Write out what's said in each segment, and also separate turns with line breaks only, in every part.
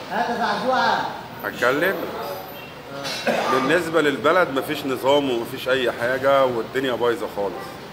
هذا زعزوعه
هتكلم بالنسبة للبلد مفيش نظام ومفيش أي حاجة والدنيا بايظة خالص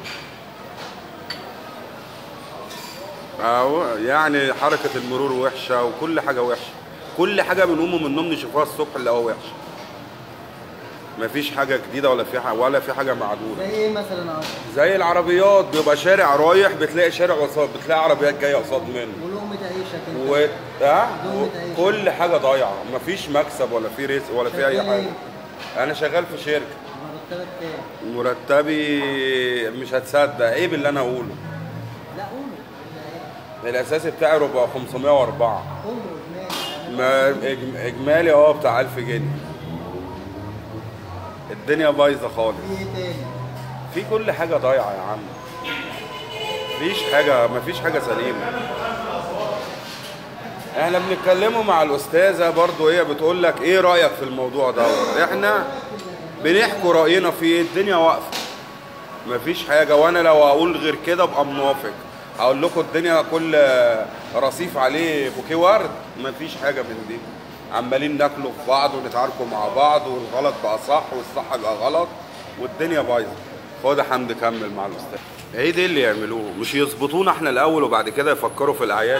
أهو يعني حركة المرور وحشة وكل حاجة وحشة كل حاجة بنقوم من النوم نشوفها الصبح اللي هو وحشة مفيش حاجة جديدة ولا في حاجة ولا في حاجة معدولة
زي ايه مثلا اهو
زي العربيات بيبقى شارع رايح بتلاقي شارع قصاد بتلاقي عربيات جايه قصاد منه
ولقمه عيشك
و...
انت
آه؟
دول متعيشة.
كل حاجه ضايعه مفيش مكسب ولا في رزق ولا في اي
شغال
حاجه
إيه؟
انا شغال في شركه
مرتبك كام؟
مرتبي مش هتصدق عيب اللي انا اقوله
لا قولوا
الاساسي بتاعي ربع 504
قولوا ماشي
ما إج- اجمالي اه بتاع 1000 جنيه الدنيا بايظه خالص
في ايه تاني؟
في كل حاجه ضايعه يا عم مفيش حاجه مفيش حاجه سليمه احنا بنتكلموا مع الاستاذه برضو هي بتقول لك ايه رايك في الموضوع ده احنا بنحكوا راينا فيه الدنيا واقفه مفيش حاجه وانا لو اقول غير كده ابقى منافق اقول لكم الدنيا كل رصيف عليه بوكيه ورد مفيش حاجه من دي عمالين ناكلوا في بعض ونتعاركوا مع بعض والغلط بقى صح والصح بقى غلط والدنيا بايظه خد يا حمد كمل مع الاستاذ ايه دي اللي يعملوه مش يظبطونا احنا الاول وبعد كده يفكروا في الاعياد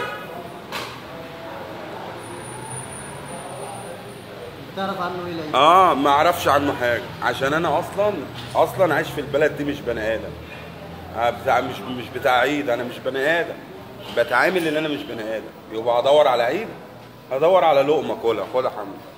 تعرف عنه ايه العيد؟
اه ما اعرفش عنه حاجه عشان انا اصلا اصلا عايش في البلد دي مش بني ادم آه بتاع مش مش بتاع عيد انا مش بني ادم بتعامل ان انا مش بني ادم يبقى ادور على عيد ادور على لقمه كلها خد يا حمد